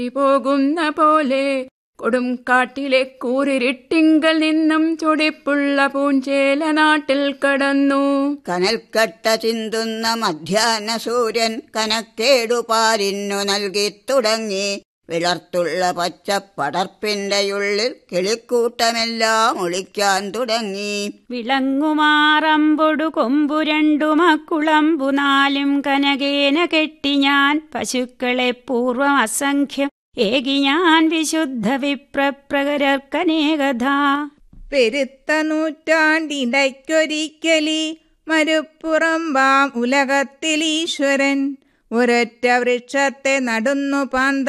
പോകുന്ന പോലെ കൊടും കാട്ടിലെ കൂരിരുട്ടിങ്കൽ നിന്നും ചൊടിപ്പുള്ള പൂഞ്ചേല നാട്ടിൽ കടന്നു കനൽക്കട്ട ചിന്തുന്ന മധ്യാഹ്ന സൂര്യൻ കനക്കേടുപാലിന്നു നൽകി തുടങ്ങി വിളർത്തുള്ള പച്ചപ്പടർപ്പിന്റെ ഉള്ളിൽ കിളിക്കൂട്ടമെല്ലാം ഒളിക്കാൻ തുടങ്ങി വിളങ്ങുമാറമ്പൊടു കൊമ്പു രണ്ടു മക്കുളമ്പു നാലും കനകേന കെട്ടി ഞാൻ പശുക്കളെ പൂർവം അസംഖ്യം ഏകി ഞാൻ വിശുദ്ധ വിപ്രപ്രകരർക്കനേകഥ പെരുത്ത നൂറ്റാണ്ടിടയ്ക്കൊരിക്കലി മരുപ്പുറമ്പാം ഉലകത്തിൽ ഈശ്വരൻ ഒരൊറ്റ വൃക്ഷത്തെ നടുന്നു പാന്ത